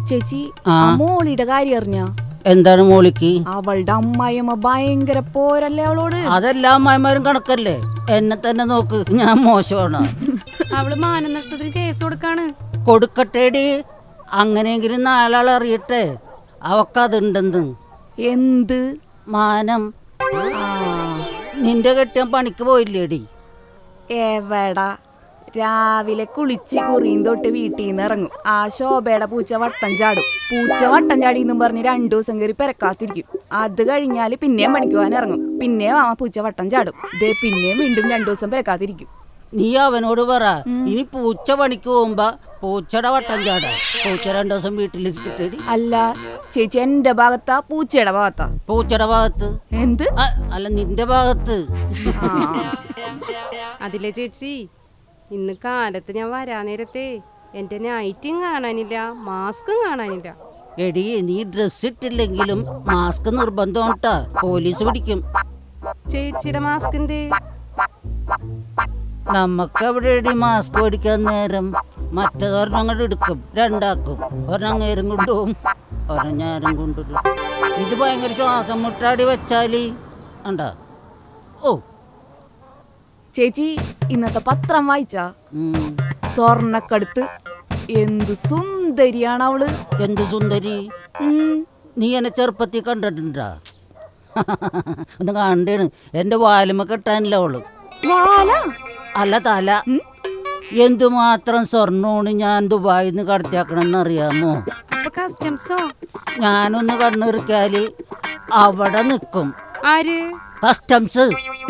ചേച്ചി ആ. ആ മോളിയുടെ കാര്യം അറിഞ്ഞ എന്താണ് മോളിക്ക് അവളുടെ അമ്മായിയമ്മ ഭയങ്കര പോരല്ലേ അവളോട് അതെല്ലാ അമ്മായിമാരും കണക്കല്ലേ എന്നെ തന്നെ നോക്ക് ഞാൻ മോശമാണ് അവള് മാനനഷ്ടത്തിന് കേസ് കൊടുക്കാണ് കൊടുക്കട്ടേടി അങ്ങനെയെങ്കിലും നാലാൾ അറിയട്ടെ അവക്കതുണ്ടെന്ന് എന്ത് മാനം ആ, നിന്റെ കെട്ടിയാൻ പണിക്ക് പോയില്ലേടി എവടാ രാവിലെ കുളിച്ച് കുറിയും തൊട്ട് വീട്ടിൽ നിന്ന് ഇറങ്ങും ആ ശോഭയുടെ പൂച്ച വട്ടം ചാടും പൂച്ച വട്ടം ചാടി എന്നും പറഞ്ഞ് രണ്ടു ദിവസം കയറി പെരക്കാത്തിരിക്കും അത് കഴിഞ്ഞാല് പിന്നെയും പണിക്ക് പോകാൻ ഇറങ്ങും പിന്നെയും ആ പൂച്ച വട്ടം ചാടും ദേ പിന്നെയും വീണ്ടും രണ്ടു ദിവസം പെരക്കാത്തിരിക്കും നീ അവനോട് പറ ഇനി പൂച്ച പണിക്ക് പോകുമ്പോ പൂച്ചയുടെ വട്ടം ചാടാ പൂച്ച രണ്ടു ദിവസം വീട്ടിലിരിക്കട്ടേടി അല്ല ചേച്ചി എന്റെ ഭാഗത്താ പൂച്ചയുടെ ഭാഗത്താ പൂച്ചയുടെ ഭാഗത്ത് എന്ത് അ- അല്ല നിന്റെ ഭാഗത്ത് ആ, അതിലെ ചേച്ചി ഇന്ന് കാലത്ത് ഞാൻ വരാൻ നേരത്തെ എന്റെ നൈറ്റും കാണാനില്ല മാസ്കും കാണാനില്ല എടി നീ ഡ്രസ് ഇട്ടില്ലെങ്കിലും മാസ്ക് നിർബന്ധം കേട്ടാ പോലീസ് പിടിക്കും ചേച്ചിയുടെ മാസ്ക് എന്തേ നമുക്ക് എവിടെ എടി മാസ്ക് മേടിക്കാൻ നേരം മറ്റേതൊരെണ്ണം അങ്ങോട്ട് എടുക്കും രണ്ടാക്കും ഒരെണ്ണം നേരം കൊണ്ടുപോകും ഒരെണ്ണം ഞാനും കൊണ്ടുവരും ഇത് ഭയങ്കര ശ്വാസം മുട്ടാടി വെച്ചാല് ഉണ്ടാ ഓ ചേച്ചി ഇന്നത്തെ പത്രം വായിച്ചാ ഉം. സ്വർണ്ണക്കടുത്ത് എന്ത് സുന്ദരിയാണ് അവള് എന്ത് സുന്ദരി ഉം. നീ എന്നെ ചെറുപ്പത്തിൽ കണ്ടിട്ടുണ്ടാ ഒന്ന് കണ്ടേണ് എൻ്റെ വാലുമ കെട്ടാനില്ല അവള് വാല അല്ല തല എന്തുമാത്രം സ്വർണ്ണമാണ് ഞാൻ ദുബായിൽ നിന്ന് കടത്തിയാക്കണമെന്ന് അറിയാമോ അപ്പൊ കസ്റ്റംസോ ഞാനൊന്ന് കണ്ണിറുക്കിയാല് അവിടെ നിൽക്കും ആര് കസ്റ്റംസ്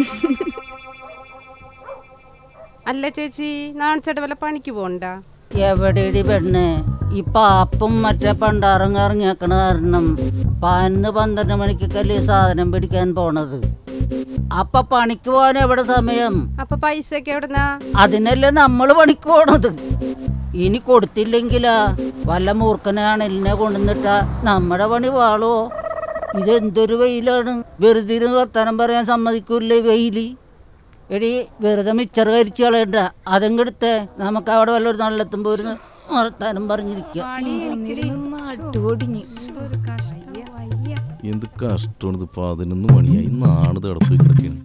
അല്ല ചേച്ചി നാണിച്ചേട്ട വല്ല പണിക്ക് പോണ്ട എവിടെയടി പെണ്ണെ ഈ പാപ്പും മറ്റേ പണ്ടാറും ഇറങ്ങിയാക്കണ കാരണം പതിനൊന്ന് പന്ത്രണ്ട് മണിക്കൊക്കെ സാധനം പിടിക്കാൻ പോണത് അപ്പൊ പണിക്ക് പോകാൻ എവിടെ സമയം അപ്പൊ പൈസ ഒക്കെ എവിടുന്നാ അതിനല്ലേ നമ്മൾ പണിക്ക് പോണത് ഇനി കൊടുത്തില്ലെങ്കിലാ വല്ല മൂർഖനാണെല്ലിനെ കൊണ്ടുവന്നിട്ടാ നമ്മുടെ പണി വാളുവോ ഇതെന്തൊരു വെയിലാണ് വെറുതെ ഇരുന്ന് വർത്താനം പറയാൻ സമ്മതിക്കൂല്ലേ വെയില് എടി വെറുതെ മിച്ചർ കരിച്ച് കളയണ്ട അതെങ്കെടുത്തേ നമുക്ക് അവിടെ വല്ലൊരു നള്ളെത്തുമ്പോൾ ഒരു വർത്താനം പറഞ്ഞിരിക്കുക നടുവൊടിഞ്ഞ് ഒരു കഷ്ട വയ്യ എന്ത് കഷ്ടമാണ് ഇത് പതിനൊന്ന് മണിയായി നാണ് തടപ്പോയി കിടക്കുന്നു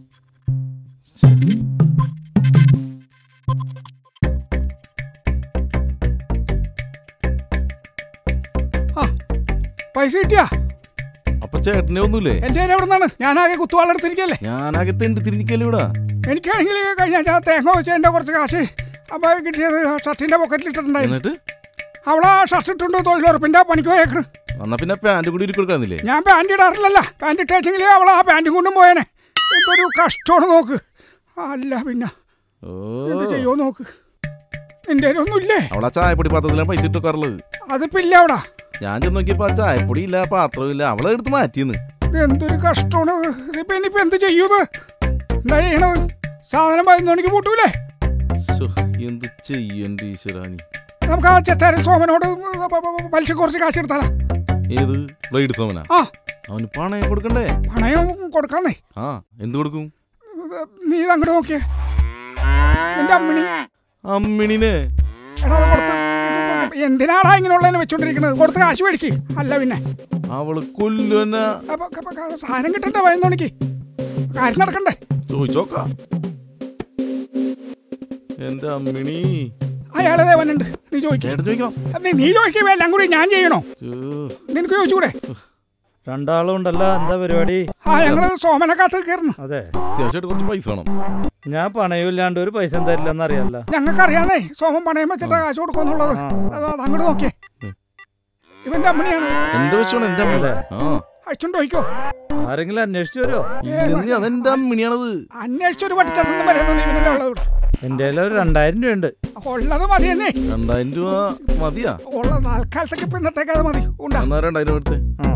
ആ പൈസ കിട്ടിയാ അപ്പൊ ചേട്ടനെ ഒന്നുമില്ലേ എന്റെ കയ്യിൽ എവിടെ നിന്നാണ് ഞാനാകെ കുത്തുവാളെടുത്തിരിക്കല്ലേ ഞാനാകെ തെണ്ടി തിരിഞ്ഞിക്കല്ലേ ഇവിടെ എനിക്കാണെങ്കിൽ കഴിഞ്ഞ ആഴ്ച തേങ്ങ വെച്ച് എൻ്റെ കുറച്ച് കാശ് അപ്പോൾ കിട്ടിയത് ഷർട്ടിൻ്റെ പോക്കറ്റിൽ ഇട്ടിട്ടുണ്ടായിരുന്നു എന്നിട്ട് അവളാ ഷർട്ട് ഇട്ടുണ്ട് തൊഴിലുറപ്പിൻ്റെ പണിക്ക് പോയേക്കണ് എന്നാ പിന്നെ പാന്റ് കൂടി ഇരിക്കി കൊടുക്കാന്നില്ലേ ഞാൻ പാൻറ് ഇടാറില്ലല്ല പാൻറ് ഇട്ടേച്ചെങ്കിൽ അവൾ ആ പാൻറ്റും കൊണ്ടും പോയേനെ എന്തൊരു കഷ്ടമാണ് നോക്ക് അല്ല പിന്നെ ഓ എന്ത് ചെയ്യുമോ നോക്ക് നിന്റെ ഒന്നുമില്ലേ അവളാ ചായപ്പൊടി പാത്രത്തിലാണ് പൈസ ഇട്ടൊക്കാറുള്ളത് അതിപ്പോ ഇല്ല അവിടെ ഞാൻ ചെന്ന് നോക്കിയപ്പോ ആ ചായപ്പൊടി ഇല്ല പാത്രവും ഇല്ല അവളെ എടുത്ത് മാറ്റിയെന്ന് ഇത് എന്തൊരു കഷ്ടമാണ് ഇതിപ്പോ ഇനിയിപ്പോ എന്ത് ചെയ്യൂത് എന്താ ചെയ്യണത് സാധനം പതിനൊന്ന് മണിക്ക് പൂട്ടൂലേ ശ്ശോ, എന്ത് ചെയ്യണ്ട ഈശ്വരാനി നമുക്ക് ആ ചെത്താരൻ സോമനോട് പലിശ കുറച്ച് കാശ് എടുത്താലാ ഏത് ബ്ലേഡ് സോമന ആ അവന് പണയം കൊടുക്കണ്ടേ പണയം കൊടുക്കാന്നേ ആ എന്ത് കൊടുക്കും നീ ഇത് അങ്ങോട്ട് നോക്കിയേ നിന്റെ അമ്മിണി അമ്മിണിനെ എടാ അത് കൊടുത്ത് എന്തിനാടാ ഇങ്ങനെയുള്ളതിനെ വെച്ചോണ്ടിരിക്കുന്നത് കൊടുത്ത് കാശ് മേടിക്ക് അല്ല പിന്നെ അവള് കൊല്ലുന്ന അപ്പൊ അപ്പൊ സാധനം കിട്ടണ്ടേ പതിനൊന്ന് മണിക്ക് കാര്യം നടക്കണ്ടേ ചോദിച്ചോക്കാം എന്റെ അമ്മിണി അയാളെ ദേവനുണ്ട് നീ ചോദിക്കേ ചേട്ടൻ ചോദിക്കണം നീ നീ ചോദിക്കുക എല്ലാം കൂടി ഞാൻ ചെയ്യണോ ഛോ, നിനക്ക് ചോദിച്ചുകൂടെ രണ്ടാളും ഉണ്ടല്ലോ എന്താ പരിപാടി ആ ഞങ്ങള് സോമനെ കാത്ത് കയറുന്നു അതെ അത്യാവശ്യമായിട്ട് കുറച്ച് പൈസ വേണം ഞാൻ പണയമില്ലാണ്ട് ഒരു പൈസ തരില്ലെന്ന് അറിയാലോ ഞങ്ങൾക്ക് അറിയാന്നേ സോമൻ പണയം വെച്ചിട്ടാ കാശ് കൊടുക്കുന്നുള്ളത് ആ. അത് അത് അങ്ങോട്ട് നോക്കിയേ ഇവന്റെ അമ്മണിയാണ് എന്റെ വിഷമാണ് എന്റെ അമ്മ ആ അച്ഛൻ ചോദിക്കോ ആരെങ്കിലും അന്വേഷിച്ചു വരുമോ ഇല്ലെന്ന് അതെന്റെ അമ്മിണിയാണത് അന്വേഷിച്ചൊരു പഠിച്ചതൊന്നും വരുന്നത് ഇവനല്ലേ ഉള്ളത് ഇവിടെ എൻ്റെ കയ്യിൽ ഒരു രണ്ടായിരം രൂപ ഉണ്ട് ഉള്ളത് മതിയെന്നേ രണ്ടായിരം രൂപ മതിയാ ഉള്ള തൽക്കാലത്തേക്ക് ഇപ്പൊ ഇന്നത്തേക്ക് അത് മതി ഉണ്ടാ എന്നാ രണ്ടായിരം എടുത്തേ ആ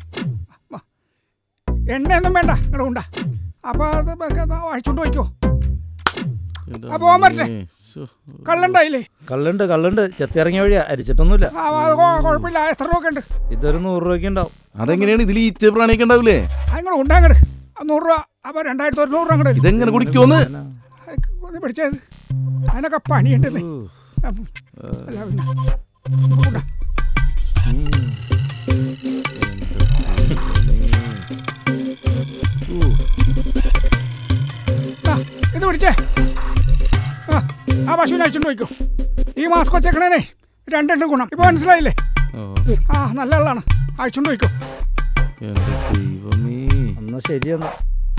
എണ്ണയൊന്നും വേണ്ട ഇവിടെ ഉണ്ടാ അപ്പൊ അത് വായിച്ചോണ്ട് പോയിക്കോ എന്റെ ആ, പോവാൻ പറ്റില്ലേ? അമ്മേ. ശ്ശോ. കള്ളുണ്ടായില്ലേ കള്ളുണ്ട് കള്ളുണ്ട് ചെത്തിറങ്ങിയ വഴിയാ അരിച്ചിട്ടൊന്നുമില്ല ആ, അത് കൊ- കുഴപ്പമില്ല എത്ര രൂപ ഉണ്ട് ഇതൊരു നൂറ് രൂപയ്ക്ക് ഉണ്ടാവും അതെങ്ങനെയാണ് ഇതിൽ ഈച്ച പ്രാണിയൊക്കെ ഉണ്ടാവില്ലേ അങ്ങോട്ട് ഉണ്ടാങ്ങട് നൂറ് രൂപ അപ്പൊ രണ്ടായിരത്തി ഒരുന്നൂറ് രൂപ അങ്ങോട്ട് ഇതെങ്ങനെ കുടിക്കോന്ന് പിടിച്ചത് അതിനൊക്കെ പണിയുണ്ടെന്നേ അല്ല പിന്നെ ഉണ്ടാ. ആ, ഇത് പിടിച്ചേ ആ ആ പശുവിനെ അയച്ചുകൊണ്ട് പോയിക്കോ ഈ മാസ്ക് വെച്ചേക്കണേ രണ്ടുണ്ട് ഗുണം ഇപ്പൊ മനസ്സിലായില്ലേ ആ നല്ല ആളാണ് അയച്ചുകൊണ്ട് പോയിക്കോ എന്റെ ദൈവമേ എന്നാ ശരിയെന്നാ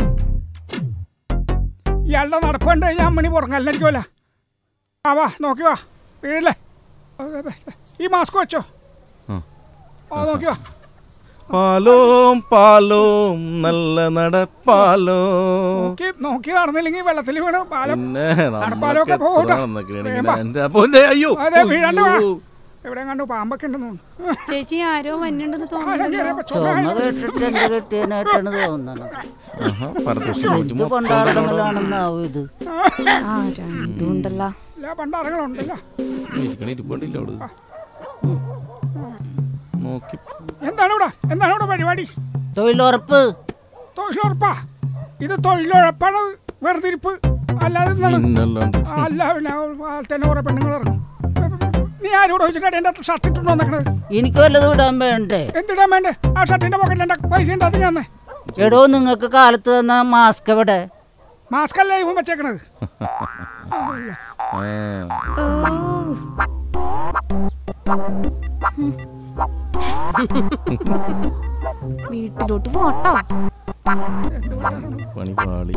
ഇയാളുടെ നടപ്പ് കണ്ട് കഴിഞ്ഞാൽ അമ്മണി പുറങ്ങല്ലായിരിക്കുമല്ല ആ വാ നോക്കി വാ വീഴില്ലേ അതെ, അതെ. ഈ മാസ്ക് വെച്ചോ ആ. ആ നോക്കി വാ പാലോം പാലോം നല്ല നടപ്പാലോ നോക്കി നോക്കി നടന്നില്ലെങ്കിൽ വെള്ളത്തിൽ വീണ് പാലം പിന്നെ നടപ്പാലമൊക്കെ നമ്മളൊക്കെ പോകട്ടെ. എത്ര നടക്കണെങ്കിലും വേഗം വാ. എന്റെ പൊന്നേ, അയ്യോ അതെ വീഴാണ്ട് വാ അയ്യോ. എവിടെ കണ്ടു പാമ്പൊക്കെ ഉണ്ടെന്ന് തോന്നുന്നു ചേച്ചി ആരോ വന്നിട്ടുണ്ടെന്ന് ആരും തോന്നുന്നു കയറിയപ്പോ ചുമ ചുമ കേട്ടിട്ട് എന്ത് കെട്ടിയനായിട്ടാണ് തോന്നുന്നത് ആഹാ, പരദൂഷണം പോയിട്ട് എന്ത് മൊത്തം കൊണ്ടാടങ്ങളാണെന്നാവും ഇത് ആ രണ്ടും ഉണ്ടല്ലോ എല്ലാ പണ്ടാറങ്ങളുണ്ടല്ലോ ഇരിക്കണ ഇരിപ്പുണ്ടില്ല അവിടെ നോക്കി എന്താണ് ഇവിടെ എന്താണ് ഇവിടെ പരിപാടി തൊഴിലുറപ്പ് തൊഴിലുറപ്പാ ഇത് തൊഴിലുറപ്പാണ് വെറുതെ ഇരിപ്പ് അല്ലാതെ എന്താണ് പിന്നല്ലാണ്ട് ആ, അല്ല പിന്നെ ആ, തന്നെ കുറെ പെണ്ണുങ്ങൾ ഇറങ്ങും നീ ആരോട് ചോദിച്ചിട്ടാണ് എൻ്റെ അകത്ത് ഷർട്ട് ഇട്ടുണ്ടോ നിൽക്കണത് എനിക്ക് വല്ലതും ഇടാൻ വേണ്ടേ എന്തിടാൻ വേണ്ടേ ആ ഷർട്ടിന്റെ പോക്കറ്റിൽ എൻ്റെ പൈസ ഉണ്ട് അത് ഞാൻ എടോ നിങ്ങൾക്ക് കാലത്ത് തന്ന മാസ്ക് എവിടെ മാസ്ക് അല്ലേ ഇവൻ വെച്ചേക്കണത് ആ വീട്ടിലോട്ട് പോട്ടോ പണി പാളി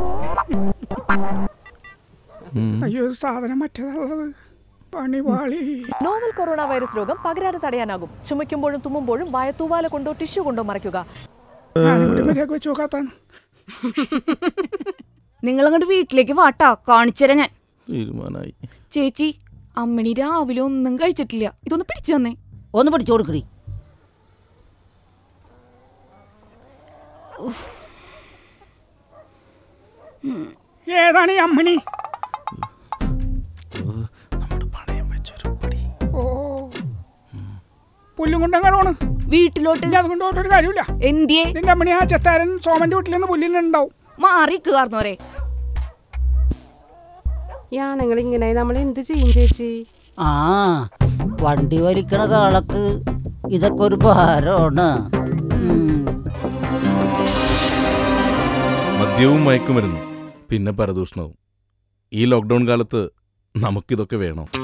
അയ്യോ ഇത് സാധനം മറ്റേതാണുള്ളത് പണി പാളി നോവൽ കൊറോണ വൈറസ് രോഗം പകരാതെ തടയാനാകും ചുമയ്ക്കുമ്പോഴും തുമ്മുമ്പോഴും വായത്തൂവാല കൊണ്ടോ ടിഷ്യൂ കൊണ്ടോ മറയ്ക്കുക ഞാനും കൂടി മര്യാദ വെച്ച് നോക്കാത്താണ് നിങ്ങളങ്ങോട്ട് വീട്ടിലേക്ക് വാട്ടാ കാണിച്ചുതരാം ഞാൻ തീരുമാനായി ചേച്ചി അമ്മണി രാവിലെ ഒന്നും കഴിച്ചിട്ടില്ല ഇതൊന്ന് പിടിച്ചു തന്നെ ഒന്ന് പിടിച്ചു കൊടുക്കടി ഏതാണ് ഈ അമ്മണി നമ്മുടെ പണയം വെച്ചൊരു പടി ഓ പുല്ലും കൊണ്ടങ്ങാണ് വീട്ടിലോട്ട് ഇനി അതുകൊണ്ട് ഒരു കാര്യമില്ല എന്തിയേ നിന്റെ അമ്മണി ആ ചെത്താരൻ സോമന്റെ വീട്ടിൽ നിന്ന് പുല്ലിനുണ്ടാവും മാറിക്ക് കാർന്നോരെ ഈ ആണുങ്ങൾ ഇങ്ങനെ നമ്മൾ എന്ത് ചെയ്യും ചേച്ചി ആ വണ്ടി വലിക്കണ കാളക്ക് ഇതൊക്കെ ഒരു ഭാരമാണ് ഉം. മദ്യവും മയക്കുമരുന്നും പിന്നെ പരദൂഷണവും ഈ ലോക്ക്ഡൗൺ കാലത്ത് നമുക്കിതൊക്കെ വേണം